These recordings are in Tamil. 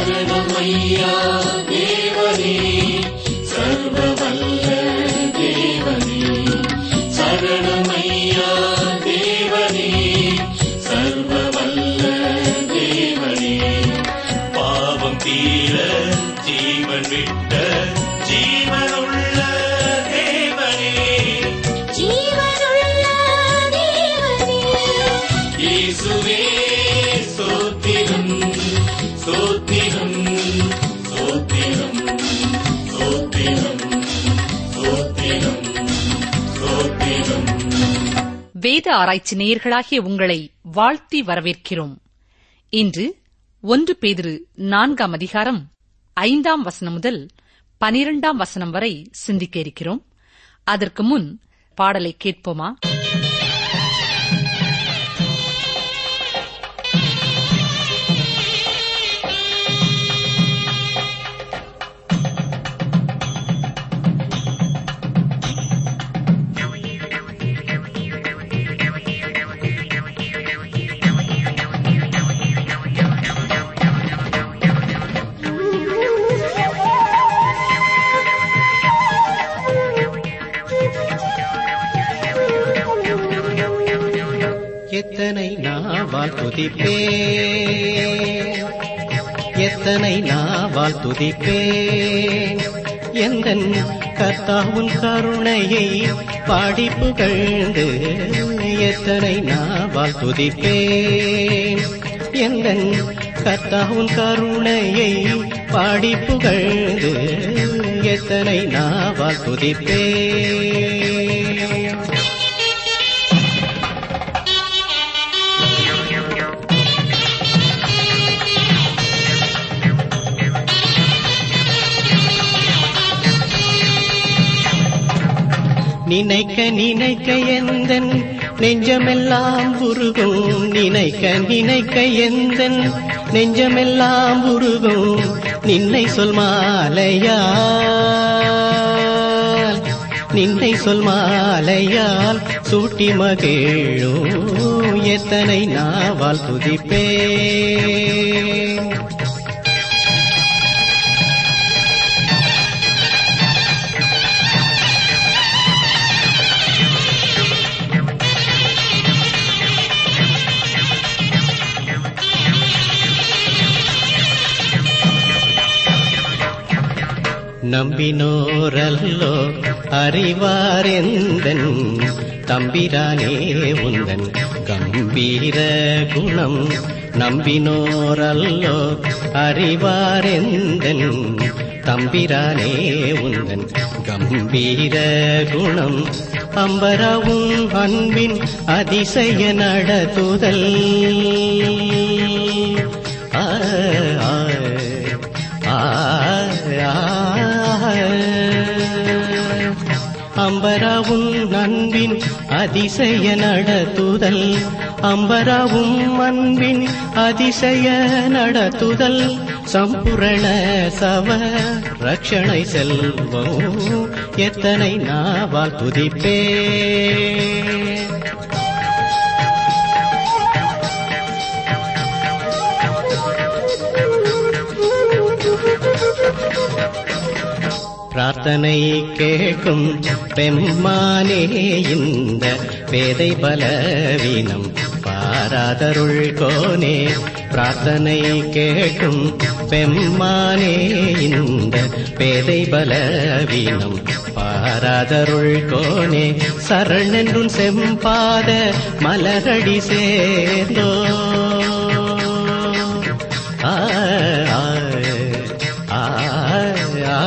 சரணமையா தேவனே சர்வ வல்ல தேவனே சரணமையா தேவனே சர்வ வல்ல தேவனே பாவம் தீர ஜீவன் விட்ட ஜீவனுள்ள தேவனே ஜீவனுள்ள தேவனே இயேசுவே சோத்திரம் சோத்திரம் சோத்திரம் சோத்திரம் சோத்திரம் சோத்திரம் வேத ஆராய்ச்சி நேயர்களாகிய உங்களை வாழ்த்தி வரவேற்கிறோம் இன்று ஒன்று பேதிரு நான்காம் அதிகாரம் ஐந்தாம் வசனம் முதல் பனிரெண்டாம் வசனம் வரை சிந்திக்க இருக்கிறோம் அதற்கு முன் பாடலை கேட்போமா எத்தனை நாவால் துதிப்பே எத்தனை நாவால் துதிப்பே எந்தன் கர்த்தாவுன் கருணையை பாடி புகழ்ந்து எத்தனை நாவால் துதிப்பே எந்தன் கர்த்தாவுன் கருணையை பாடி புகழ்ந்து எத்தனை நாவால் துதிப்பே நினைக்க நினைக்க எந்தன் நெஞ்சமெல்லாம் உருகும் நினைக்க நினைக்க எந்தன் நெஞ்சமெல்லாம் உருகும் நின்னை சொல் மாலையால் நின்னை சொல் மாலையால் சூட்டி மகிழும் எத்தனை நாவால் துதிப்பேன் நம்பினோரல்லோ அறிவாரெந்தன் தம்பிரானே உந்தன் கம்பீர குணம் நம்பினோரல்லோ அறிவாரெந்தன் தம்பிரானே உந்தன் கம்பீர குணம் அம்பரவும் அன்பின் அதிசய நடத்துதல் ஆ ஆ அம்பராவும் அன்பின் அதிசய நடத்துதல் அம்பராவும் அன்பின் அதிசய நடத்துதல் சம்பூரண சவ ரட்சணை செல்வம் எத்தனை நாவால் துதிப்பே பிரார்த்தனை கேட்கும் பெம்மானே இந்த பேதை பலவீனம் பாராதருள் கோனே பிரார்த்தனை கேட்கும் பெம்மானே இந்த பேதை பலவீனம் பாராதருள் கோனே சரணென்றும் செம்பாத மலரடி சேர்ந்தோ ஆ ஆ ஆ ஆ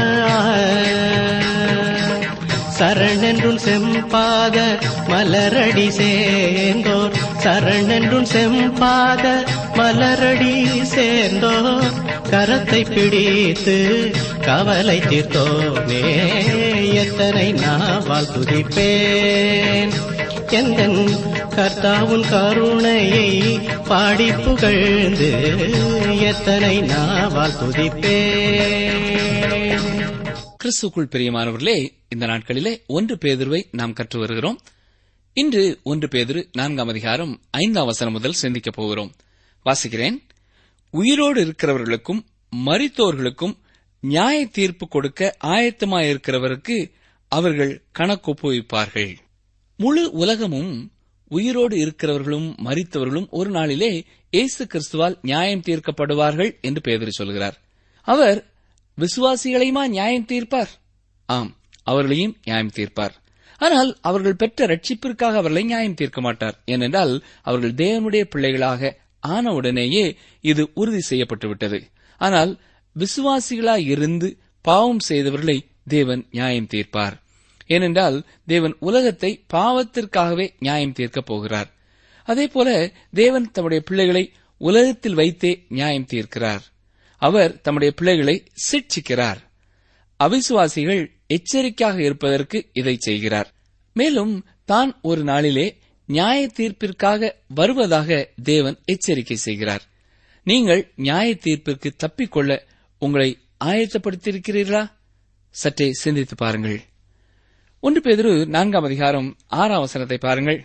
சரணென்றும் செம்பாத மலரடி சேர்ந்தோர் சரணென்றும் செம்பாத மலரடி சேர்ந்தோர் கரத்தை பிடித்து கவலை தீர்த்தோனே எத்தனை நாவால் துதிப்பேன் எந்தன் கர்த்தாவுன் கருணையை பாடி புகழ்ந்து எத்தனை நாவால் துதிப்பேன் கிறிஸ்துக்குள் பிரியமானவர்களே இந்த நாட்களிலே ஒன்று பேதுருவை நாம் கற்று வருகிறோம் இன்று ஒன்று பேதுரு நான்காம் அதிகாரம் ஐந்தாம் வசனம் முதல் சிந்திக்கப் போகிறோம் வாசிக்கிறேன் உயிரோடு இருக்கிறவர்களுக்கும் மரித்தோர்களுக்கும் நியாய தீர்ப்பு கொடுக்க ஆயத்தமாயிருக்கிறவருக்கு அவர்கள் கணக்கொப்புவிப்பார்கள் முழு உலகமும் உயிரோடு இருக்கிறவர்களும் மரித்தவர்களும் ஒரு நாளிலே இயேசு கிறிஸ்துவால் நியாயம் தீர்க்கப்படுவார்கள் என்று பேதர் சொல்கிறார் அவர் விசுவாசிகளையுமா நியாயம் தீர்ப்பார் ஆம் அவர்களையும் நியாயம் தீர்ப்பார் ஆனால் அவர்கள் பெற்ற ரட்சிப்பிற்காக அவர்களை நியாயம் தீர்க்க மாட்டார் ஏனென்றால் அவர்கள் தேவனுடைய பிள்ளைகளாக ஆனவுடனேயே இது உறுதி செய்யப்பட்டு விட்டது ஆனால் விசுவாசிகளாய் இருந்து பாவம் செய்தவர்களை தேவன் நியாயம் தீர்ப்பார் ஏனென்றால் தேவன் உலகத்தை பாவத்திற்காகவே நியாயம் தீர்க்கப் போகிறார் அதேபோல தேவன் தம்முடைய பிள்ளைகளை உலகத்தில் வைத்தே நியாயம் தீர்க்கிறார் அவர் தம்முடைய பிள்ளைகளை சிட்சிக்கிறார் அவிசுவாசிகள் எச்சரிக்கையாக இருப்பதற்கு இதை செய்கிறார் மேலும் தான் ஒரு நாளிலே நியாய தீர்ப்பிற்காக வருவதாக தேவன் எச்சரிக்கை செய்கிறார் நீங்கள் நியாய தீர்ப்பிற்கு தப்பிக்கொள்ள உங்களை ஆயத்தப்படுத்தியிருக்கிறீர்களா சற்றே சிந்தித்து பாருங்கள் ஒன்று பேதுரு நான்காம் அதிகாரம் ஆறாம் வசனத்தை பாருங்கள்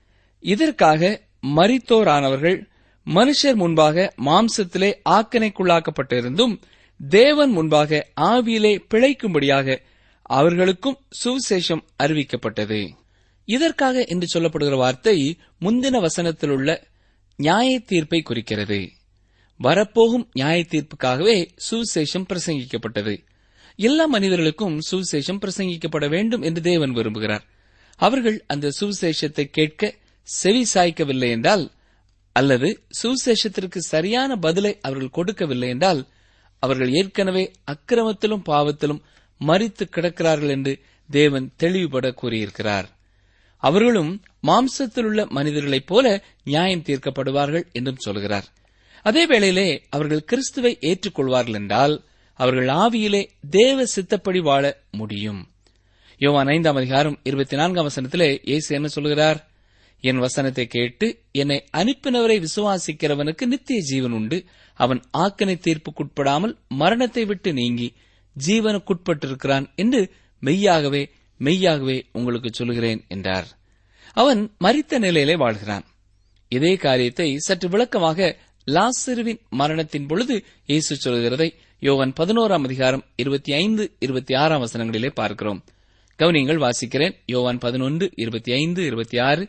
இதற்காக மரித்தோரானவர்கள் மனுஷர் முன்பாக மாம்சத்திலே ஆக்கனைக்குள்ளாக்கப்பட்டிருந்தும் தேவன் முன்பாக ஆவியிலே பிழைக்கும்படியாக அவர்களுக்கும் சுவிசேஷம் அறிவிக்கப்பட்டது இதற்காக என்று சொல்லப்படுகிற வார்த்தை முந்தின வசனத்தில் உள்ள நியாய தீர்ப்பை குறிக்கிறது வரப்போகும் நியாய தீர்ப்புக்காகவே சுவிசேஷம் பிரசங்கிக்கப்பட்டது எல்லா மனிதர்களுக்கும் சுவிசேஷம் பிரசங்கிக்கப்பட வேண்டும் என்று தேவன் விரும்புகிறார் அவர்கள் அந்த சுவிசேஷத்தை கேட்க செவி சாய்க்கவில்லை என்றால் அல்லது சுவிசேஷத்திற்கு சரியான பதிலை அவர்கள் கொடுக்கவில்லை என்றால் அவர்கள் ஏற்கனவே அக்கிரமத்திலும் பாவத்திலும் மறித்து கிடக்கிறார்கள் என்று தேவன் தெளிவுபட கூறியிருக்கிறார் அவர்களும் மாம்சத்தில் உள்ள மனிதர்களைப் போல நியாயம் தீர்க்கப்படுவார்கள் என்றும் சொல்கிறார் அதே வேளையிலே அவர்கள் கிறிஸ்துவை ஏற்றுக்கொள்வார்கள் என்றால் அவர்கள் ஆவியிலே தேவ சித்தப்படி வாழ முடியும் யோவான் ஐந்தாம் அதிகாரம் இருபத்தி நான்காம் வசனத்திலே இயேசு என்ன சொல்கிறார் என் வசனத்தை கேட்டு என்னை அனுப்பினவரை விசுவாசிக்கிறவனுக்கு நித்திய ஜீவன் உண்டு அவன் ஆக்கனை தீர்ப்புக்குட்படாமல் மரணத்தை விட்டு நீங்கி ஜீவனுக்குட்பட்டிருக்கிறான் என்று மெய்யாகவே மெய்யாகவே உங்களுக்கு சொல்கிறேன் என்றார் அவன் மரித்த நிலையிலே வாழ்கிறான் இதே காரியத்தை சற்று விளக்கமாக லாசருவின் மரணத்தின் பொழுது இயேசு சொல்கிறதை யோவன் பதினோராம் அதிகாரம் இருபத்தி ஐந்து இருபத்தி ஆறாம் வசனங்களிலே பார்க்கிறோம் கவனியங்கள் வாசிக்கிறேன் யோவான் பதினொன்று இருபத்தி ஐந்து இருபத்தி ஆறு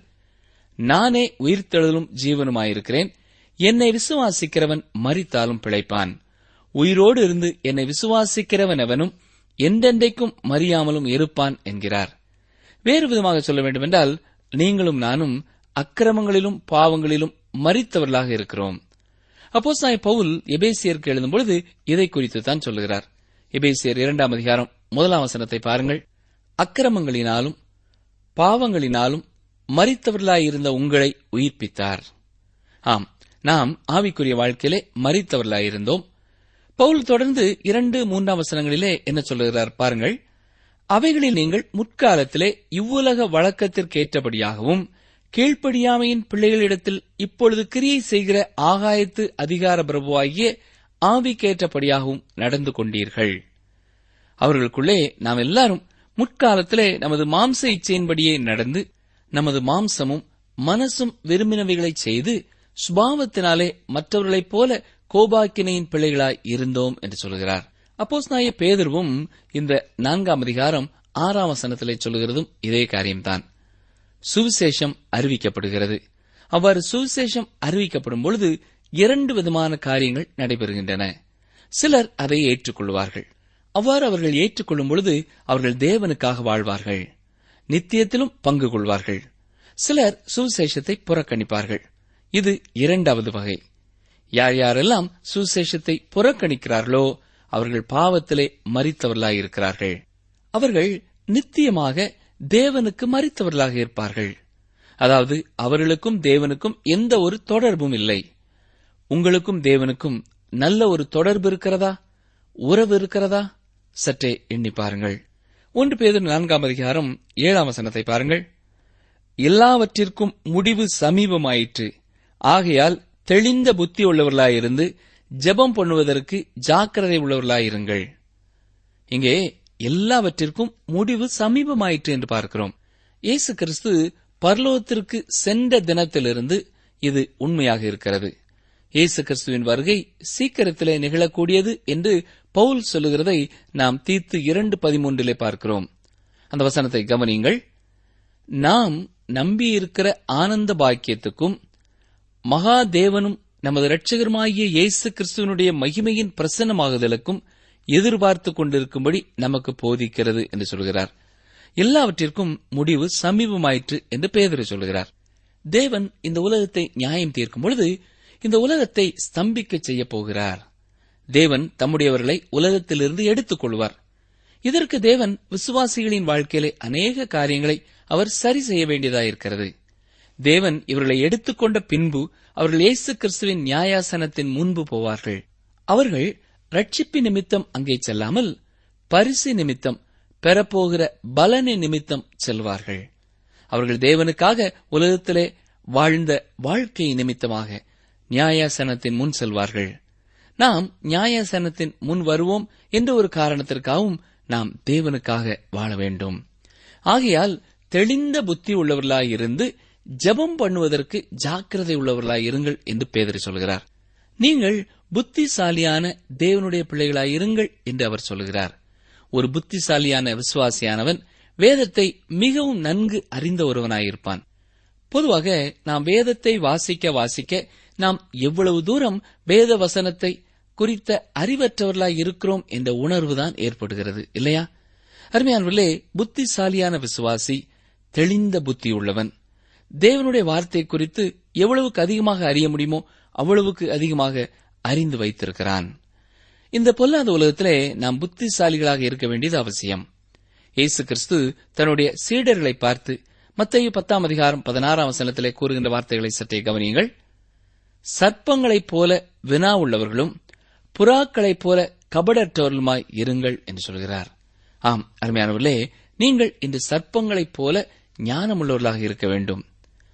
நானே உயிர்த்தெழுதலும் ஜீவனுமாயிருக்கிறேன் என்னை விசுவாசிக்கிறவன் மரித்தாலும் பிழைப்பான் உயிரோடு இருந்து என்னை விசுவாசிக்கிறவன் எவனும் என்றென்றைக்கும் மறியாமலும் இருப்பான் என்கிறார் வேறு விதமாக சொல்ல வேண்டுமென்றால் நீங்களும் நானும் அக்கிரமங்களிலும் பாவங்களிலும் மறித்தவர்களாக இருக்கிறோம் அப்போ சாய் பவுல் எபேசியருக்கு எழுதும்பொழுது இதை குறித்து தான் சொல்லுகிறார் எபேசியர் இரண்டாம் அதிகாரம் முதலாம் வசனத்தை பாருங்கள் அக்கிரமங்களினாலும் பாவங்களினாலும் மறித்தவர்களாயிருந்த உங்களை உயிர்ப்பித்தார் ஆம் நாம் ஆவிக்குரிய வாழ்க்கையிலே மறித்தவர்களாயிருந்தோம் பவுல் தொடர்ந்து இரண்டு மூன்றாம் வசனங்களிலே என்ன சொல்லுகிறார் பாருங்கள் அவைகளில் நீங்கள் முற்காலத்திலே இவ்வுலக வழக்கத்திற்கேற்றபடியாகவும் கீழ்ப்படியாமையின் பிள்ளைகளிடத்தில் இப்பொழுது கிரியை செய்கிற ஆகாயத்து அதிகார பிரபுவாகிய ஆவிக்கேற்றபடியாகவும் நடந்து கொண்டீர்கள் அவர்களுக்குள்ளே நாம் எல்லாரும் முற்காலத்திலே நமது மாம்ச இச்சையின்படியே நடந்து நமது மாம்சமும் மனசும் விரும்பினவைகளைச் செய்து சுபாவத்தினாலே மற்றவர்களைப் போல கோபாக்கினையின் பிள்ளைகளாய் இருந்தோம் என்று சொல்கிறார் அப்போஸ் நாய பேதர்வும் இந்த நான்காம் அதிகாரம் ஆறாம் வசனத்திலே சொல்கிறதும் இதே காரியம்தான் சுவிசேஷம் அறிவிக்கப்படுகிறது அவ்வாறு சுவிசேஷம் அறிவிக்கப்படும் பொழுது இரண்டு விதமான காரியங்கள் நடைபெறுகின்றன சிலர் அதை ஏற்றுக்கொள்வார்கள் அவ்வாறு அவர்கள் ஏற்றுக்கொள்ளும் பொழுது அவர்கள் தேவனுக்காக வாழ்வார்கள் நித்தியத்திலும் பங்கு கொள்வார்கள் சிலர் சுவிசேஷத்தை புறக்கணிப்பார்கள் இது இரண்டாவது வகை யார் யாரெல்லாம் சுவிசேஷத்தை புறக்கணிக்கிறார்களோ அவர்கள் பாவத்திலே மறித்தவர்களாயிருக்கிறார்கள் அவர்கள் நித்தியமாக தேவனுக்கு மறித்தவர்களாக இருப்பார்கள் அதாவது அவர்களுக்கும் தேவனுக்கும் எந்த ஒரு தொடர்பும் இல்லை உங்களுக்கும் தேவனுக்கும் நல்ல ஒரு தொடர்பு இருக்கிறதா உறவு இருக்கிறதா சற்றே எண்ணி பாருங்கள் ஒன்று பேதர் நான்காம் அதிகாரம் ஏழாம் வசனத்தை பாருங்கள் எல்லாவற்றிற்கும் முடிவு சமீபமாயிற்று ஆகையால் தெளிந்த புத்தி உள்ளவர்களாயிருந்து ஜெபம் பண்ணுவதற்கு ஜாக்கிரதை உள்ளவர்களாயிருங்கள் இங்கே எல்லாவற்றிற்கும் முடிவு சமீபமாயிற்று என்று பார்க்கிறோம் இயேசு கிறிஸ்து பரலோகத்திற்கு சென்ற தினத்திலிருந்து இது உண்மையாக இருக்கிறது இயேசு கிறிஸ்துவின் வருகை சீக்கிரத்திலே நிகழக்கூடியது என்று பவுல் சொல்லுகிறதை நாம் தீத்து இரண்டு பதிமூன்றிலே பார்க்கிறோம் அந்த வசனத்தை கவனியுங்கள் நாம் நம்பியிருக்கிற ஆனந்த பாக்கியத்துக்கும் மகாதேவனும் நமது இரட்சகருமாகிய இயேசு கிறிஸ்துவனுடைய மகிமையின் பிரசன்னமாகுதலுக்கும் எதிர்பார்த்துக் கொண்டிருக்கும்படி நமக்கு போதிக்கிறது என்று சொல்கிறார் எல்லாவற்றிற்கும் முடிவு சமீபமாயிற்று என்று பேதர் சொல்கிறார் தேவன் இந்த உலகத்தை நியாயம் தீர்க்கும் பொழுது இந்த உலகத்தை ஸ்தம்பிக்க செய்யப் போகிறார் தேவன் தம்முடையவர்களை உலகத்திலிருந்து எடுத்துக் கொள்வார் இதற்கு தேவன் விசுவாசிகளின் வாழ்க்கையிலே அநேக காரியங்களை அவர் சரி செய்ய வேண்டியதாயிருக்கிறது தேவன் இவர்களை எடுத்துக்கொண்ட பின்பு அவர்கள் இயேசு கிறிஸ்துவின் நியாயாசனத்தின் முன்பு போவார்கள் அவர்கள் ரட்சிப்பு நிமித்தம் அங்கே செல்லாமல் பரிசு நிமித்தம் பெறப்போகிற பலனை நிமித்தம் செல்வார்கள் அவர்கள் தேவனுக்காக உலகத்திலே வாழ்ந்த வாழ்க்கை நிமித்தமாக நியாயாசனத்தின் முன் செல்வார்கள் நாம் நியாயாசனத்தின் முன் வருவோம் என்ற ஒரு காரணத்திற்காகவும் நாம் தேவனுக்காக வாழ வேண்டும் ஆகையால் தெளிந்த புத்தி உள்ளவர்களாயிருந்து ஜெபம் பண்ணுவதற்கு ஜாக்கிரதை உள்ளவர்களாய் இருங்கள் என்று பேதர் சொல்கிறார் நீங்கள் புத்திசாலியான தேவனுடைய பிள்ளைகளாயிருங்கள் என்று அவர் சொல்கிறார் ஒரு புத்திசாலியான விசுவாசியானவன் வேதத்தை மிகவும் நன்கு அறிந்த ஒருவனாயிருப்பான் பொதுவாக நாம் வேதத்தை வாசிக்க வாசிக்க நாம் எவ்வளவு தூரம் வேத வசனத்தை குறித்த அறிவற்றவர்களாய் இருக்கிறோம் என்ற உணர்வுதான் ஏற்படுகிறது இல்லையா அருமையானவர்களே புத்திசாலியான விசுவாசி தெளிந்த புத்தி உள்ளவன் தேவனுடைய வார்த்தை குறித்து எவ்வளவுக்கு அதிகமாக அறிய முடியுமோ அவ்வளவுக்கு அதிகமாக அறிந்து வைத்திருக்கிறான் இந்த பொல்லாத உலகத்திலே நாம் புத்திசாலிகளாக இருக்க வேண்டியது அவசியம் இயேசு கிறிஸ்து தன்னுடைய சீடர்களை பார்த்து மத்திய பத்தாம் அதிகாரம் பதினாறாம் வசனத்திலே கூறுகின்ற வார்த்தைகளை சற்றே கவனியுங்கள் சர்ப்பங்களைப் போல வினா உள்ளவர்களும் புறாக்களைப் போல கபடற்றவர்களுமாய் இருங்கள் என்று சொல்கிறார் ஆம் அருமையானவர்களே நீங்கள் இந்த சர்ப்பங்களைப் போல ஞானமுள்ளவர்களாக இருக்க வேண்டும்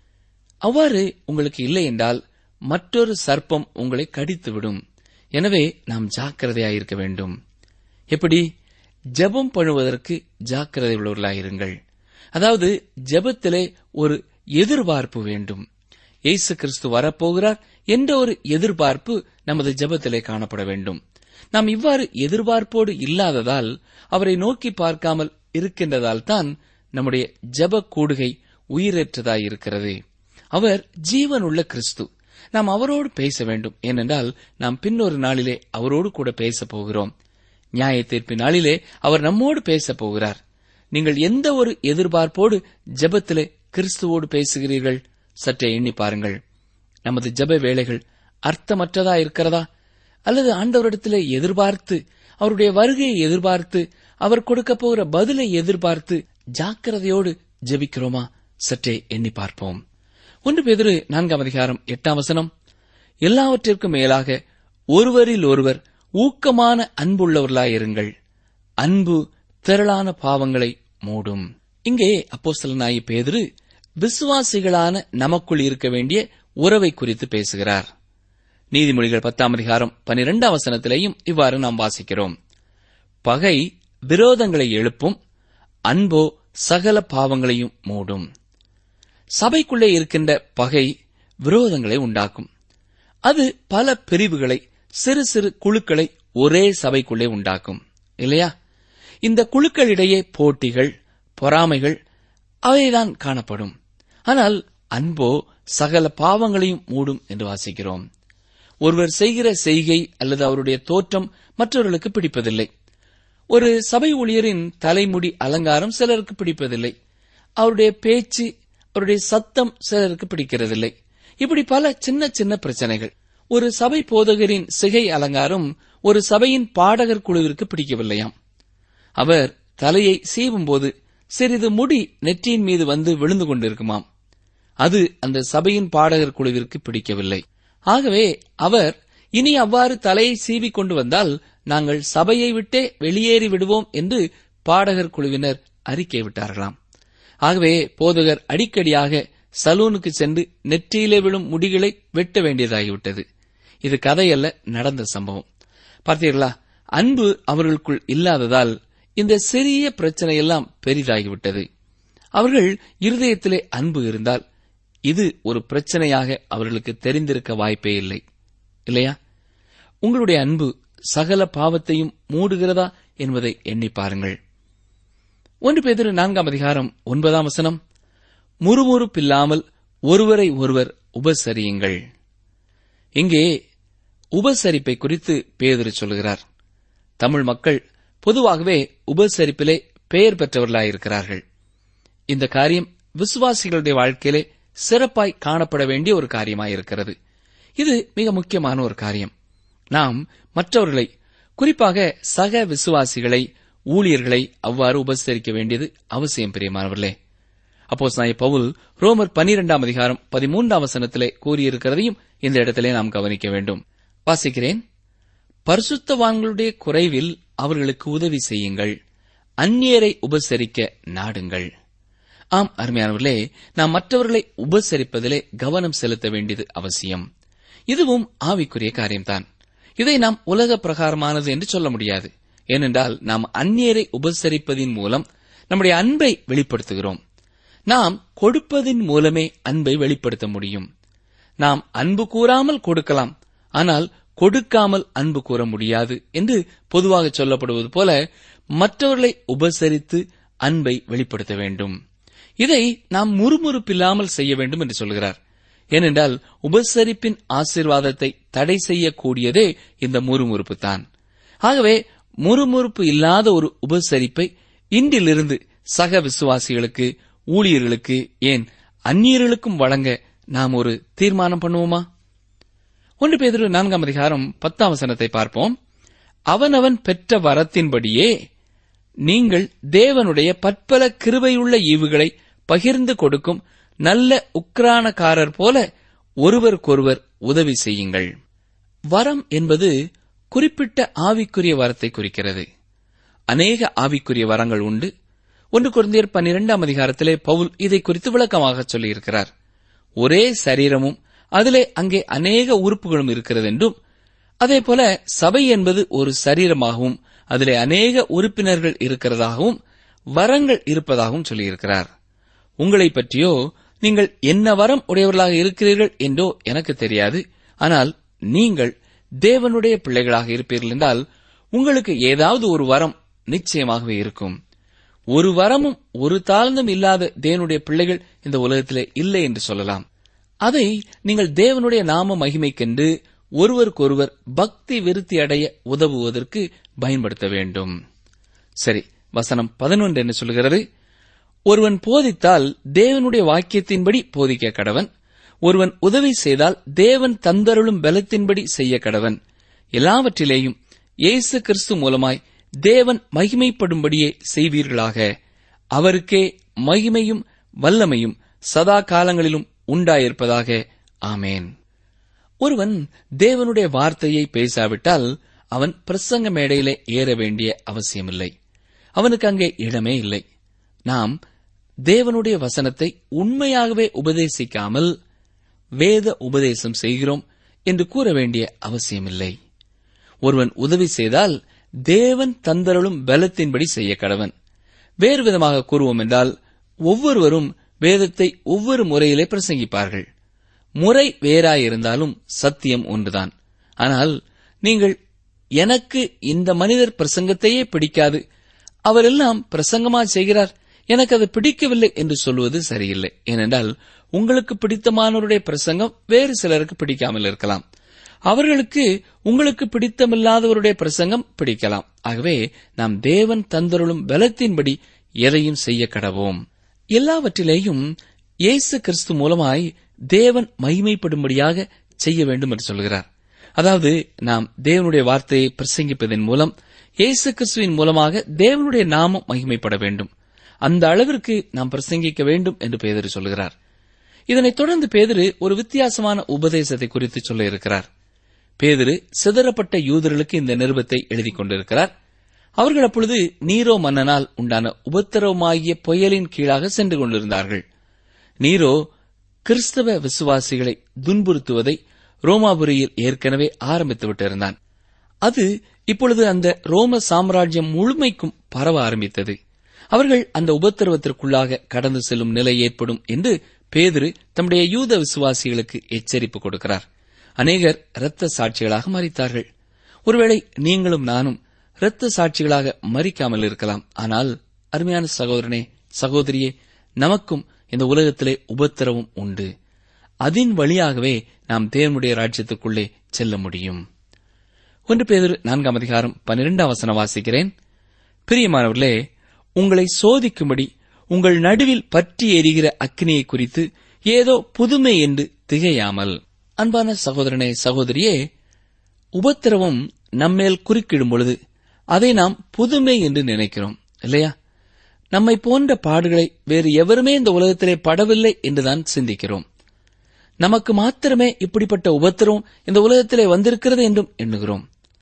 அவ்வாறு உங்களுக்கு இல்லை என்றால் மற்றொரு சர்ப்பம் உங்களை கடித்துவிடும் எனவே நாம் ஜாக்கிரதையாயிருக்க வேண்டும் எப்படி ஜெபம் பண்ணுவதற்கு ஜாக்கிரதை உள்ளவர்களாயிருங்கள் அதாவது ஜெபத்திலே ஒரு எதிர்பார்ப்பு வேண்டும் இயேசு கிறிஸ்து வரப்போகிறார் என்ற ஒரு எதிர்பார்ப்பு நமது ஜெபத்திலே காணப்பட வேண்டும் நாம் இவ்வாறு எதிர்பார்ப்போடு இல்லாததால் அவரை நோக்கி பார்க்காமல் இருக்கின்றதால் தான் நம்முடைய ஜெப கூடுகை உயிரற்றதாயிருக்கிறது அவர் ஜீவனுள்ள கிறிஸ்து நாம் அவரோடு பேச வேண்டும் ஏனென்றால் நாம் பின்னொரு நாளிலே அவரோடு கூட பேசப் போகிறோம் நியாய தீர்ப்பு நாளிலே அவர் நம்மோடு பேசப் போகிறார் நீங்கள் எந்த ஒரு எதிர்பார்ப்போடு ஜெபத்திலே கிறிஸ்துவோடு பேசுகிறீர்கள் சற்றே எண்ணி பாருங்கள் நமது ஜெப வேலைகள் அர்த்தமற்றதா இருக்கிறதா அல்லது ஆண்டவரிடத்திலே எதிர்பார்த்து அவருடைய வருகையை எதிர்பார்த்து அவர் கொடுக்க போகிற பதிலை எதிர்பார்த்து ஜாக்கிரதையோடு ஜெபிக்கிறோமா சற்றே எண்ணி பார்ப்போம் ஒன்று பேதிரு நான்காம் அதிகாரம் எட்டாம் வசனம் எல்லாவற்றிற்கும் மேலாக ஒருவரில் ஒருவர் ஊக்கமான அன்புள்ளவர்களாயிருங்கள் அன்பு திரளான பாவங்களை மூடும் இங்கே அப்போஸ்தலனாகி பேதுரு விசுவாசிகளான நமக்குள் இருக்க வேண்டிய உறவை குறித்து பேசுகிறார் நீதிமொழிகள் பத்தாம் அதிகாரம் பனிரெண்டாம் வசனத்திலேயும் இவ்வாறு நாம் வாசிக்கிறோம் பகை விரோதங்களை எழுப்பும் அன்போ சகல பாவங்களையும் மூடும் சபைக்குள்ளே இருக்கின்ற பகை விரோதங்களை உண்டாக்கும் அது பல பிரிவுகளை சிறு சிறு குழுக்களை ஒரே சபைக்குள்ளே உண்டாக்கும் இல்லையா இந்த குழுக்களிடையே போட்டிகள் பொறாமைகள் அவைதான் காணப்படும் ஆனால் அன்போ சகல பாவங்களையும் மூடும் என்று வாசிக்கிறோம் ஒருவர் செய்கிற செய்கை அல்லது அவருடைய தோற்றம் மற்றவர்களுக்கு பிடிப்பதில்லை ஒரு சபை ஊழியரின் தலைமுடி அலங்காரம் சிலருக்கு பிடிப்பதில்லை அவருடைய பேச்சு அவருடைய சத்தம் சிலருக்கு பிடிக்கிறதில்லை இப்படி பல சின்ன சின்ன பிரச்சனைகள் ஒரு சபை போதகரின் சிகை அலங்காரம் ஒரு சபையின் பாடகர் குழுவிற்கு பிடிக்கவில்லையாம் அவர் தலையை சீவும்போது சிறிது முடி நெற்றியின் மீது வந்து விழுந்து கொண்டிருக்குமாம் அது அந்த சபையின் பாடகர் குழுவிற்கு பிடிக்கவில்லை ஆகவே அவர் இனி அவ்வாறு தலையை சீவி கொண்டு வந்தால் நாங்கள் சபையை விட்டே வெளியேறி விடுவோம் என்று பாடகர் குழுவினர் அறிக்கை விட்டார்களாம் ஆகவே போதகர் அடிக்கடியாக சலூனுக்கு சென்று நெற்றியிலே விழும் முடிகளை வெட்ட வேண்டியதாகிவிட்டது இது கதையல்ல நடந்த சம்பவம் பார்த்தீர்களா அன்பு அவர்களுக்குள் இல்லாததால் இந்த சிறிய பிரச்சனையெல்லாம் பெரிதாகிவிட்டது அவர்கள் இருதயத்திலே அன்பு இருந்தால் இது ஒரு பிரச்சனையாக அவர்களுக்கு தெரிந்திருக்க வாய்ப்பே இல்லை இல்லையா உங்களுடைய அன்பு சகல பாவத்தையும் மூடுகிறதா என்பதை எண்ணி பாருங்கள் ஒன்று பேதிரு நான்காம் அதிகாரம் ஒன்பதாம் வசனம் முறுமுறுப்பில்லாமல் ஒருவரை ஒருவர் உபசரியுங்கள் இங்கே உபசரிப்பை குறித்து பேதிரு சொல்கிறார் தமிழ் மக்கள் பொதுவாகவே உபசரிப்பிலே பெயர் பெற்றவர்களாயிருக்கிறார்கள் இந்த காரியம் விசுவாசிகளுடைய வாழ்க்கையிலே சிறப்பாய் காணப்பட வேண்டிய ஒரு காரியமாயிருக்கிறது இது மிக முக்கியமான ஒரு காரியம் நாம் மற்றவர்களை குறிப்பாக சக விசுவாசிகளை ஊழியர்களை அவ்வாறு உபசரிக்க வேண்டியது அவசியம் பிரியமானவர்களே அப்போ பவுல் ரோமர் பனிரெண்டாம் அதிகாரம் பதிமூன்றாம் வசனத்திலே கூறியிருக்கிறதையும் இந்த இடத்திலே நாம் கவனிக்க வேண்டும் வாசிக்கிறேன் பரிசுத்தவான்களுடைய குறைவில் அவர்களுக்கு உதவி செய்யுங்கள் அந்நியரை உபசரிக்க நாடுங்கள் ஆம் அருமையானவர்களே நாம் மற்றவர்களை உபசரிப்பதிலே கவனம் செலுத்த வேண்டியது அவசியம் இதுவும் ஆவிக்குரிய காரியம்தான் இதை நாம் உலக பிரகாரமானது என்று சொல்ல முடியாது ஏனென்றால் நாம் அந்நியரை உபசரிப்பதின் மூலம் நம்முடைய அன்பை வெளிப்படுத்துகிறோம் நாம் கொடுப்பதின் மூலமே அன்பை வெளிப்படுத்த முடியும் நாம் அன்பு கூறாமல் கொடுக்கலாம் ஆனால் கொடுக்காமல் அன்பு கூற முடியாது என்று பொதுவாக சொல்லப்படுவது போல மற்றவர்களை உபசரித்து அன்பை வெளிப்படுத்த வேண்டும் இதை நாம் முறுமுறுப்பில்லாமல் செய்ய வேண்டும் என்று சொல்கிறார் ஏனென்றால் உபசரிப்பின் ஆசீர்வாதத்தை தடை செய்யக்கூடியதே இந்த முறுமுறுப்பு தான் ஆகவே முறுமுறுப்பு இல்லாத ஒரு உபசரிப்பை இன்றிலிருந்து சக விசுவாசிகளுக்கு ஊழியர்களுக்கு ஏன் அந்நியர்களுக்கும் வழங்க நாம் ஒரு தீர்மானம் பண்ணுவோமா ஒன்று பேதிரு நான்காம் அதிகாரம் பத்தாம் வசனத்தை பார்ப்போம் அவனவன் பெற்ற வரத்தின்படியே நீங்கள் தேவனுடைய பற்பல கிருபையுள்ள ஈவுகளை பகிர்ந்து கொடுக்கும் நல்ல உக்ரானக்காரர் போல ஒருவருக்கொருவர் உதவி செய்யுங்கள் வரம் என்பது குறிப்பிட்ட ஆவிக்குரிய வரத்தை குறிக்கிறது அநேக ஆவிக்குரிய வரங்கள் உண்டு ஒன்று குழந்தையர் பன்னிரெண்டாம் அதிகாரத்திலே பவுல் இதை குறித்து விளக்கமாக சொல்லியிருக்கிறார் ஒரே சரீரமும் அதிலே அங்கே அநேக உறுப்புகளும் இருக்கிறது என்றும் அதே போல சபை என்பது ஒரு சரீரமாகவும் அதிலே அநேக உறுப்பினர்கள் இருக்கிறதாகவும் வரங்கள் இருப்பதாகவும் சொல்லியிருக்கிறார் உங்களை பற்றியோ நீங்கள் என்ன வரம் உடையவர்களாக இருக்கிறீர்கள் என்றோ எனக்கு தெரியாது ஆனால் நீங்கள் தேவனுடைய பிள்ளைகளாக இருப்பீர்கள் என்றால் உங்களுக்கு ஏதாவது ஒரு வரம் நிச்சயமாகவே இருக்கும் ஒரு வரமும் ஒரு தாழ்ந்தும் இல்லாத தேவனுடைய பிள்ளைகள் இந்த உலகத்திலே இல்லை என்று சொல்லலாம் அதை நீங்கள் தேவனுடைய நாம மகிமைக்கென்று ஒருவருக்கொருவர் பக்தி விருத்தி அடைய உதவுவதற்கு பயன்படுத்த வேண்டும் சரி வசனம் பதினொன்று என்ன சொல்கிறது ஒருவன் போதித்தால் தேவனுடைய வாக்கியத்தின்படி போதிக்க கடவன் ஒருவன் உதவி செய்தால் தேவன் தந்தருளும் பலத்தின்படி செய்ய கடவன் எல்லாவற்றிலேயும் இயேசு கிறிஸ்து மூலமாய் தேவன் மகிமைப்படும்படியே செய்வீர்களாக அவருக்கே மகிமையும் வல்லமையும் சதா காலங்களிலும் உண்டாயிருப்பதாக ஆமேன் ஒருவன் தேவனுடைய வார்த்தையை பேசாவிட்டால் அவன் பிரசங்க மேடையிலே ஏற வேண்டிய அவசியமில்லை அவனுக்கு அங்கே இடமே இல்லை நாம் தேவனுடைய வசனத்தை உண்மையாகவே உபதேசிக்காமல் வேத உபதேசம் செய்கிறோம் என்று கூற வேண்டிய அவசியமில்லை ஒருவன் உதவி செய்தால் தேவன் தந்தருளும் பலத்தின்படி செய்ய கடவன் வேறு விதமாக கூறுவோம் என்றால் ஒவ்வொருவரும் வேதத்தை ஒவ்வொரு முறையிலே பிரசங்கிப்பார்கள் முறை வேறாயிருந்தாலும் சத்தியம் ஒன்றுதான் ஆனால் நீங்கள் எனக்கு இந்த மனிதர் பிரசங்கத்தையே பிடிக்காது அவரெல்லாம் பிரசங்கமா செய்கிறார் எனக்கு அது பிடிக்கவில்லை என்று சொல்வது சரியில்லை ஏனென்றால் உங்களுக்கு பிடித்தமானவருடைய பிரசங்கம் வேறு சிலருக்கு பிடிக்காமல் இருக்கலாம் அவர்களுக்கு உங்களுக்கு பிடித்தமில்லாதவருடைய பிரசங்கம் பிடிக்கலாம் ஆகவே நாம் தேவன் தந்தருளும் பலத்தின்படி எதையும் செய்ய கடவோம் எல்லாவற்றிலேயும் இயேசு கிறிஸ்து மூலமாய் தேவன் மகிமைப்படும்படியாக செய்ய வேண்டும் என்று சொல்கிறார் அதாவது நாம் தேவனுடைய வார்த்தையை பிரசங்கிப்பதன் மூலம் இயேசு கிறிஸ்துவின் மூலமாக தேவனுடைய நாமம் மகிமைப்பட வேண்டும் அந்த அளவிற்கு நாம் பிரசங்கிக்க வேண்டும் என்று பேதரு சொல்கிறார் இதனைத் தொடர்ந்து பேதரு ஒரு வித்தியாசமான உபதேசத்தை குறித்து சொல்ல இருக்கிறார் பேதரு சிதறப்பட்ட யூதர்களுக்கு இந்த நிருபத்தை எழுதிக் கொண்டிருக்கிறார் அவர்கள் அப்பொழுது நீரோ மன்னனால் உண்டான உபத்திரவமாகிய புயலின் கீழாக சென்று கொண்டிருந்தார்கள் நீரோ கிறிஸ்தவ விசுவாசிகளை துன்புறுத்துவதை ரோமாபுரியில் ஏற்கனவே ஆரம்பித்து விட்டிருந்தான் அது இப்பொழுது அந்த ரோம சாம்ராஜ்யம் முழுமைக்கும் பரவ ஆரம்பித்தது அவர்கள் அந்த உபத்திரவத்திற்குள்ளாக கடந்து செல்லும் நிலை ஏற்படும் என்று பேதுரு தம்முடைய யூத விசுவாசிகளுக்கு எச்சரிப்பு கொடுக்கிறார் அநேகர் இரத்த சாட்சிகளாக மறித்தார்கள் ஒருவேளை நீங்களும் நானும் இரத்த சாட்சிகளாக மறிக்காமல் இருக்கலாம் ஆனால் அருமையான சகோதரனே சகோதரியே நமக்கும் இந்த உலகத்திலே உபத்திரவும் உண்டு அதன் வழியாகவே நாம் தேவனுடைய ராஜ்யத்துக்குள்ளே செல்ல முடியும் ஒன்று பேதர் நான்காம் அதிகாரம் பன்னிரெண்டாம் வசனம் வாசிக்கிறேன் பிரியமானவர்களே உங்களை சோதிக்கும்படி உங்கள் நடுவில் பற்றி எரிகிற அக்னியை குறித்து ஏதோ புதுமை என்று திகையாமல் அன்பான சகோதரனே சகோதரியே உபத்திரவம் நம்மேல் குறுக்கிடும் பொழுது அதை நாம் புதுமை என்று நினைக்கிறோம் இல்லையா நம்மை போன்ற பாடுகளை வேறு எவருமே இந்த உலகத்திலே படவில்லை என்றுதான் சிந்திக்கிறோம் நமக்கு மாத்திரமே இப்படிப்பட்ட உபத்திரம் இந்த உலகத்திலே வந்திருக்கிறது என்றும் எண்ணுகிறோம்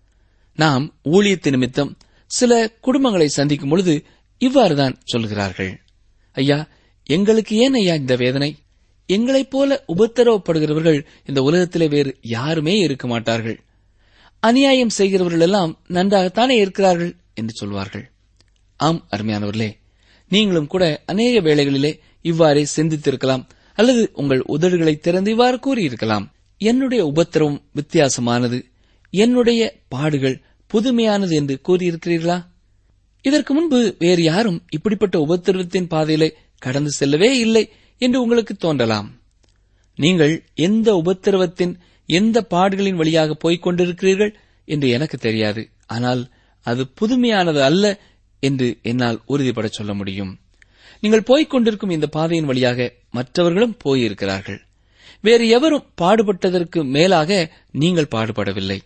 நாம் ஊழியத்து நிமித்தம் சில குடும்பங்களை சந்திக்கும் பொழுது இவ்வாறுதான் சொல்கிறார்கள் ஐயா எங்களுக்கு ஏன் ஐயா இந்த வேதனை எங்களைப் போல உபத்திரவப்படுகிறவர்கள் இந்த உலகத்திலே வேறு யாருமே இருக்க மாட்டார்கள் அநியாயம் செய்கிறவர்கள் எல்லாம் நன்றாகத்தானே இருக்கிறார்கள் என்று சொல்வார்கள் ஆம் அருமையானவர்களே நீங்களும் கூட அநேக வேளைகளிலே இவ்வாறே சிந்தித்திருக்கலாம் அல்லது உங்கள் உதடுகளை திறந்து இவ்வாறு கூறியிருக்கலாம் என்னுடைய உபத்திரவம் வித்தியாசமானது என்னுடைய பாடுகள் புதுமையானது என்று கூறியிருக்கிறீர்களா இதற்கு முன்பு வேறு யாரும் இப்படிப்பட்ட உபத்திரவத்தின் பாதையிலே கடந்து செல்லவே இல்லை என்று உங்களுக்கு தோன்றலாம் நீங்கள் எந்த உபத்திரவத்தின் எந்த பாடுகளின் வழியாக போய்க் கொண்டிருக்கிறீர்கள் என்று எனக்கு தெரியாது ஆனால் அது புதுமையானது அல்ல என்று என்னால் உறுதிபட சொல்ல முடியும் நீங்கள் போய்க் கொண்டிருக்கும் இந்த பாதையின் வழியாக மற்றவர்களும் போயிருக்கிறார்கள் வேறு எவரும் பாடுபட்டதற்கு மேலாக நீங்கள் பாடுபடவில்லை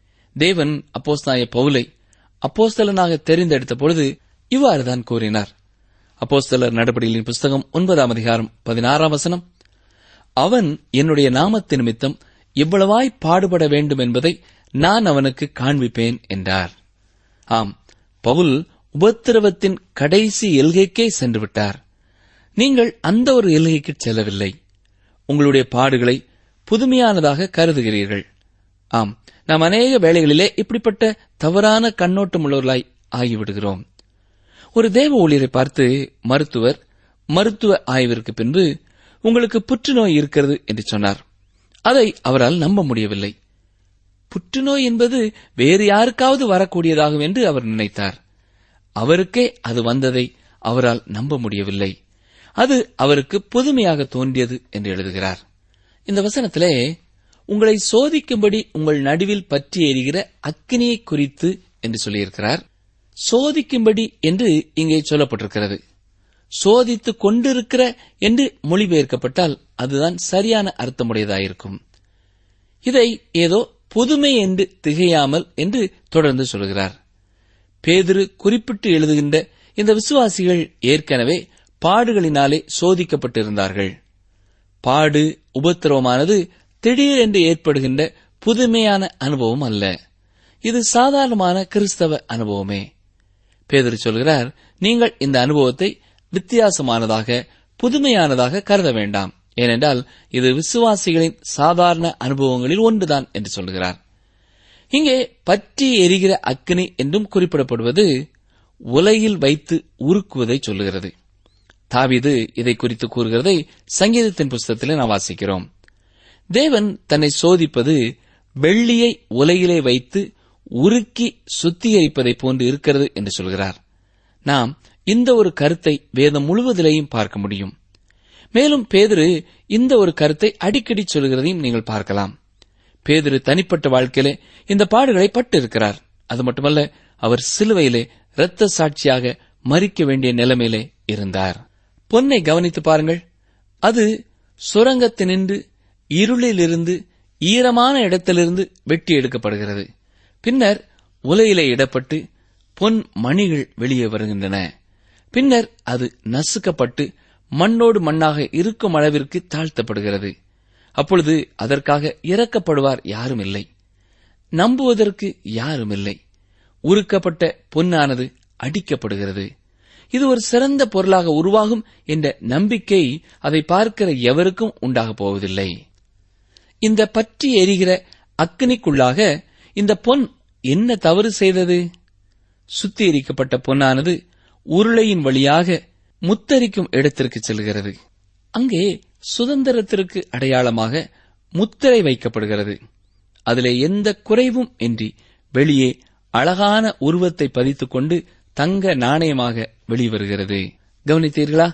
தேவன் அப்போஸ்தாய பவுலை அப்போஸ்தலனாக தெரிந்தெடுத்த பொழுது இவ்வாறுதான் கூறினார் அப்போஸ்தலர் நடபடிகளின் புஸ்தகம் ஒன்பதாம் அதிகாரம் பதினாறாம் வசனம் அவன் என்னுடைய நாமத்து நிமித்தம் இவ்வளவாய் பாடுபட வேண்டும் என்பதை நான் அவனுக்கு காண்பிப்பேன் என்றார் ஆம் பவுல் உபத்திரவத்தின் கடைசி எல்கைக்கே சென்று விட்டார் நீங்கள் அந்த ஒரு எல்கைக்கு செல்லவில்லை உங்களுடைய பாடுகளை புதுமையானதாக கருதுகிறீர்கள் ஆம் நாம் அநேக வேளைகளிலே இப்படிப்பட்ட தவறான கண்ணோட்டம் உள்ளவர்களாய் ஆகிவிடுகிறோம் ஒரு தேவ ஊழியரை பார்த்து மருத்துவர் மருத்துவ ஆய்விற்கு பின்பு உங்களுக்கு புற்றுநோய் இருக்கிறது என்று சொன்னார் அதை அவரால் நம்ப முடியவில்லை புற்றுநோய் என்பது வேறு யாருக்காவது வரக்கூடியதாகும் என்று அவர் நினைத்தார் அவருக்கே அது வந்ததை அவரால் நம்ப முடியவில்லை அது அவருக்கு புதுமையாக தோன்றியது என்று எழுதுகிறார் இந்த வசனத்திலே உங்களை சோதிக்கும்படி உங்கள் நடுவில் பற்றி எரிகிற அக்கினியை குறித்து என்று சொல்லியிருக்கிறார் சோதிக்கும்படி என்று இங்கே சொல்லப்பட்டிருக்கிறது சோதித்துக் கொண்டிருக்கிற என்று மொழிபெயர்க்கப்பட்டால் அதுதான் சரியான அர்த்தமுடையதாயிருக்கும் இதை ஏதோ புதுமை என்று திகையாமல் என்று தொடர்ந்து சொல்கிறார் பேதுரு குறிப்பிட்டு எழுதுகின்ற இந்த விசுவாசிகள் ஏற்கனவே பாடுகளினாலே சோதிக்கப்பட்டிருந்தார்கள் பாடு உபத்திரவமானது திடீரென்று ஏற்படுகின்ற புதுமையான அனுபவம் அல்ல இது சாதாரணமான கிறிஸ்தவ அனுபவமே பேதுரு சொல்கிறார் நீங்கள் இந்த அனுபவத்தை வித்தியாசமானதாக புதுமையானதாக கருத வேண்டாம் ஏனென்றால் இது விசுவாசிகளின் சாதாரண அனுபவங்களில் ஒன்றுதான் என்று சொல்கிறார் இங்கே பற்றி எரிகிற அக்கினி என்றும் குறிப்பிடப்படுவது உலையில் வைத்து உருக்குவதை சொல்லுகிறது தாவிது இதை குறித்து கூறுகிறதை சங்கீதத்தின் புஸ்தகத்திலே நாம் வாசிக்கிறோம் தேவன் தன்னை சோதிப்பது வெள்ளியை உலையிலே வைத்து உருக்கி சுத்திகரிப்பதை போன்று இருக்கிறது என்று சொல்கிறார் நாம் இந்த ஒரு கருத்தை வேதம் முழுவதிலேயும் பார்க்க முடியும் மேலும் பேதுரு இந்த ஒரு கருத்தை அடிக்கடி சொல்கிறதையும் நீங்கள் பார்க்கலாம் பேதுரு தனிப்பட்ட வாழ்க்கையிலே இந்த பாடுகளை பட்டு இருக்கிறார் அது மட்டுமல்ல அவர் சிலுவையிலே இரத்த சாட்சியாக மறிக்க வேண்டிய நிலைமையிலே இருந்தார் பொன்னை கவனித்து பாருங்கள் அது சுரங்கத்தினின்று இருளிலிருந்து ஈரமான இடத்திலிருந்து வெட்டி எடுக்கப்படுகிறது பின்னர் உலையிலே இடப்பட்டு பொன் மணிகள் வெளியே வருகின்றன பின்னர் அது நசுக்கப்பட்டு மண்ணோடு மண்ணாக இருக்கும் அளவிற்கு தாழ்த்தப்படுகிறது அப்பொழுது அதற்காக இறக்கப்படுவார் யாரும் இல்லை நம்புவதற்கு யாரும் இல்லை உருக்கப்பட்ட பொன்னானது அடிக்கப்படுகிறது இது ஒரு சிறந்த பொருளாக உருவாகும் என்ற நம்பிக்கை அதை பார்க்கிற எவருக்கும் உண்டாகப் போவதில்லை இந்த பற்றி எரிகிற அக்கினிக்குள்ளாக இந்த பொன் என்ன தவறு செய்தது சுத்திகரிக்கப்பட்ட பொன்னானது உருளையின் வழியாக முத்தரிக்கும் இடத்திற்கு செல்கிறது அங்கே சுதந்திரத்திற்கு அடையாளமாக முத்திரை வைக்கப்படுகிறது அதிலே எந்த குறைவும் இன்றி வெளியே அழகான உருவத்தை பதித்துக் கொண்டு தங்க நாணயமாக வெளிவருகிறது கவனித்தீர்களா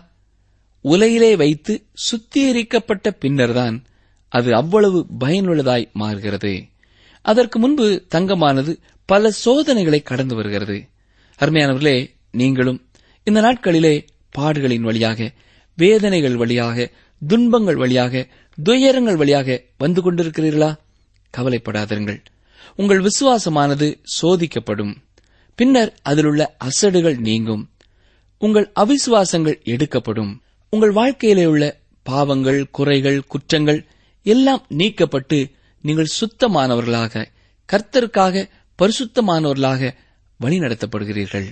உலையிலே வைத்து சுத்திகரிக்கப்பட்ட பின்னர்தான் அது அவ்வளவு பயனுள்ளதாய் மாறுகிறது அதற்கு முன்பு தங்கமானது பல சோதனைகளை கடந்து வருகிறது அருமையானவர்களே நீங்களும் இந்த நாட்களிலே பாடுகளின் வழியாக வேதனைகள் வழியாக துன்பங்கள் வழியாக துயரங்கள் வழியாக வந்து கொண்டிருக்கிறீர்களா கவலைப்படாதிருங்கள் உங்கள் விசுவாசமானது சோதிக்கப்படும் பின்னர் அதிலுள்ள அசடுகள் நீங்கும் உங்கள் அவிசுவாசங்கள் எடுக்கப்படும் உங்கள் வாழ்க்கையிலே உள்ள பாவங்கள் குறைகள் குற்றங்கள் எல்லாம் நீக்கப்பட்டு நீங்கள் சுத்தமானவர்களாக கர்த்தருக்காக பரிசுத்தமானவர்களாக வழிநடத்தப்படுகிறீர்கள்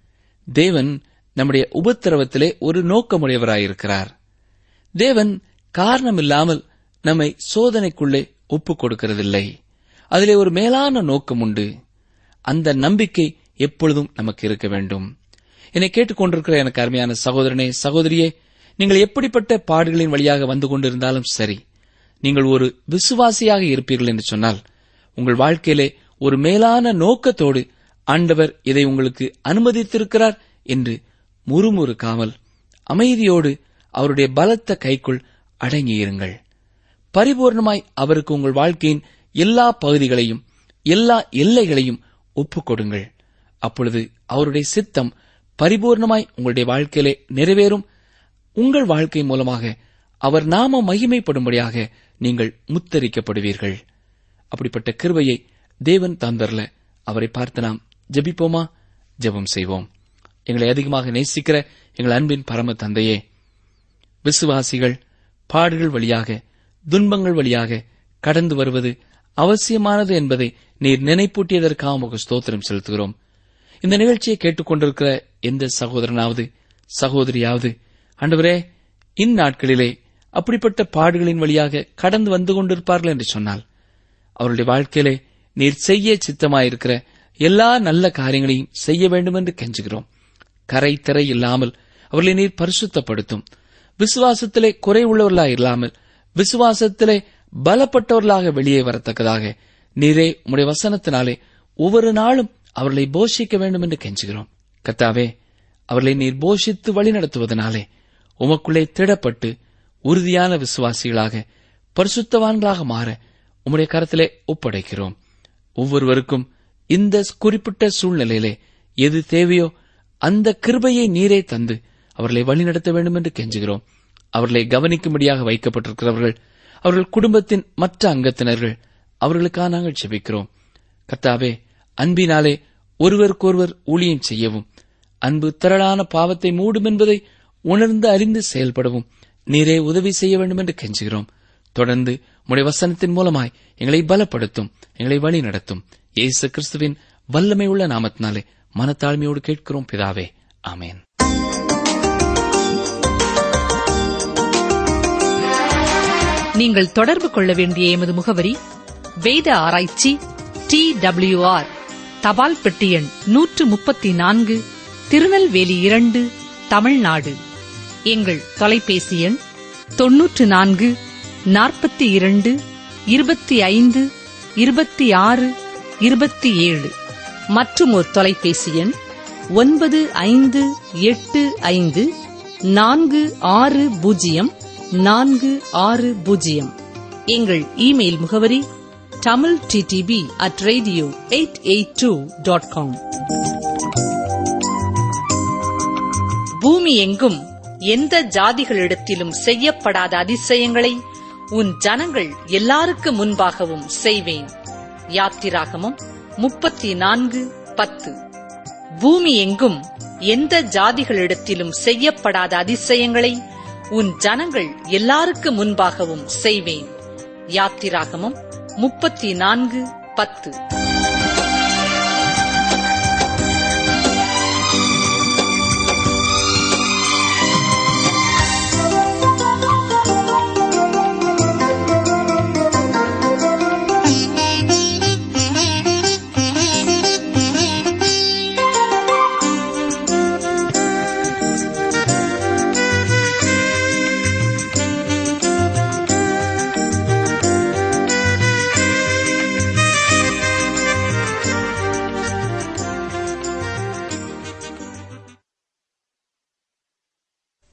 தேவன் நம்முடைய உபத்திரவத்திலே ஒரு நோக்கமுடையவராயிருக்கிறார் தேவன் காரணமில்லாமல் நம்மை சோதனைக்குள்ளே ஒப்புக் கொடுக்கிறதில்லை அதிலே ஒரு மேலான நோக்கம் உண்டு அந்த நம்பிக்கை எப்பொழுதும் நமக்கு இருக்க வேண்டும் என்னை கேட்டுக்கொண்டிருக்கிற எனக்கு அருமையான சகோதரனே சகோதரியே நீங்கள் எப்படிப்பட்ட பாடுகளின் வழியாக வந்து கொண்டிருந்தாலும் சரி நீங்கள் ஒரு விசுவாசியாக இருப்பீர்கள் என்று சொன்னால் உங்கள் வாழ்க்கையிலே ஒரு மேலான நோக்கத்தோடு ஆண்டவர் இதை உங்களுக்கு அனுமதித்திருக்கிறார் என்று முறுமுறுக்காமல் அமைதியோடு அவருடைய பலத்த கைக்குள் அடங்கியிருங்கள் பரிபூர்ணமாய் அவருக்கு உங்கள் வாழ்க்கையின் எல்லா பகுதிகளையும் எல்லா எல்லைகளையும் ஒப்புக்கொடுங்கள் அப்பொழுது அவருடைய சித்தம் பரிபூர்ணமாய் உங்களுடைய வாழ்க்கையிலே நிறைவேறும் உங்கள் வாழ்க்கை மூலமாக அவர் நாம மகிமைப்படும்படியாக நீங்கள் முத்தரிக்கப்படுவீர்கள் அப்படிப்பட்ட கிருபையை தேவன் தந்தர்ல அவரை பார்த்து நாம் ஜெபிப்போமா ஜெபம் செய்வோம் எங்களை அதிகமாக நேசிக்கிற எங்கள் அன்பின் பரம தந்தையே விசுவாசிகள் பாடுகள் வழியாக துன்பங்கள் வழியாக கடந்து வருவது அவசியமானது என்பதை நீர் நினைப்பூட்டியதற்காக உமக்கு ஸ்தோத்திரம் செலுத்துகிறோம் இந்த நிகழ்ச்சியை கேட்டுக்கொண்டிருக்கிற எந்த சகோதரனாவது சகோதரியாவது ஆண்டவரே இந்நாட்களிலே அப்படிப்பட்ட பாடுகளின் வழியாக கடந்து வந்து கொண்டிருப்பார்கள் என்று சொன்னால் அவருடைய வாழ்க்கையிலே நீர் செய்ய சித்தமாயிருக்கிற எல்லா நல்ல காரியங்களையும் செய்ய வேண்டும் என்று கெஞ்சுகிறோம் கரை திரை இல்லாமல் அவர்களை நீர் பரிசுத்தப்படுத்தும் விசுவாசத்திலே குறை உள்ளவர்களாக இல்லாமல் விசுவாசத்திலே பலப்பட்டவர்களாக வெளியே வரத்தக்கதாக நீரே உம்முடைய வசனத்தினாலே ஒவ்வொரு நாளும் அவர்களை போஷிக்க வேண்டும் என்று கெஞ்சுகிறோம் கத்தாவே அவர்களை நீர் போஷித்து வழிநடத்துவதனாலே உமக்குள்ளே திடப்பட்டு உறுதியான விசுவாசிகளாக பரிசுத்தவான்களாக மாற உம்முடைய கரத்திலே ஒப்படைக்கிறோம் ஒவ்வொருவருக்கும் இந்த குறிப்பிட்ட சூழ்நிலையிலே எது தேவையோ அந்த கிருபையை நீரே தந்து அவர்களை வழிநடத்த வேண்டும் என்று கெஞ்சுகிறோம் அவர்களை கவனிக்கும்படியாக வைக்கப்பட்டிருக்கிறவர்கள் அவர்கள் குடும்பத்தின் மற்ற அங்கத்தினர்கள் அவர்களுக்காக நாங்கள் செபிக்கிறோம் கர்த்தாவே அன்பினாலே ஒருவருக்கொருவர் ஊழியம் செய்யவும் அன்பு திரளான பாவத்தை மூடும் என்பதை உணர்ந்து அறிந்து செயல்படவும் நீரே உதவி செய்ய வேண்டும் என்று கெஞ்சுகிறோம் தொடர்ந்து உடைய வசனத்தின் மூலமாய் எங்களை பலப்படுத்தும் எங்களை வழி நடத்தும் இயேசு கிறிஸ்துவின் வல்லமை உள்ள நாமத்தினாலே மனத்தாழ்மையோடு கேட்கிறோம் பிதாவே ஆமேன் நீங்கள் தொடர்பு கொள்ள வேண்டிய எமது முகவரி வேத ஆராய்ச்சி டி ஆர் தபால் பெட்டி எண் நூற்று முப்பத்தி நான்கு திருநெல்வேலி இரண்டு தமிழ்நாடு எங்கள் தொலைபேசி எண் தொன்னூற்று நான்கு நாற்பத்தி இரண்டு இருபத்தி ஐந்து இருபத்தி ஆறு இருபத்தி ஏழு மற்றும் ஒரு தொலைபேசி எண் ஒன்பது ஐந்து எட்டு ஐந்து நான்கு ஆறு பூஜ்ஜியம் நான்கு ஆறு பூஜ்ஜியம் எங்கள் இமெயில் முகவரி Tamil DTP at radio eight eight two dot com பூமி எங்கும் எந்த ஜாதிகளிடத்திலும் செய்யப்படாத அதிசயங்களை உன் ஜனங்கள் எல்லாருக்கு முன்பாகவும் செய்வேன் யாத்திராகமம் முப்பத்தி நான்கு பத்து பூமி எங்கும் எந்த ஜாதிகளிடத்திலும் செய்யப்படாத அதிசயங்களை உன் ஜனங்கள் எல்லாருக்கு முன்பாகவும் செய்வேன் யாத்திராகமம் முப்பத்தி நான்கு பத்து